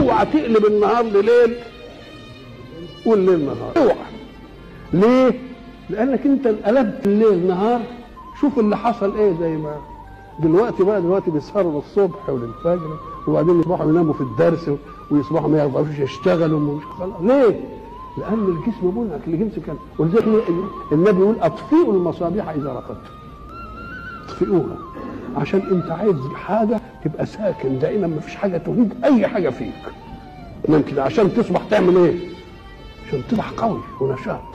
اوعى تقلب النهار لليل والليل نهار اوعى ليه؟ لانك انت قلبت الليل نهار شوف اللي حصل ايه زي ما دلوقتي بقى دلوقتي بيسهروا للصبح وللفجر وبعدين يصبحوا يناموا في الدرس ويصبحوا ما يقدروش يشتغلوا ومش خلاص ليه؟ لان الجسم منهك لجنس كان ولذلك النبي يقول اطفئوا المصابيح اذا رقدتم اطفئوها عشان انت عايز حاجه تبقى ساكن دائما ما فيش حاجه تهيج اي حاجه فيك نام كده عشان تصبح تعمل ايه؟ عشان تصبح قوي ونشاط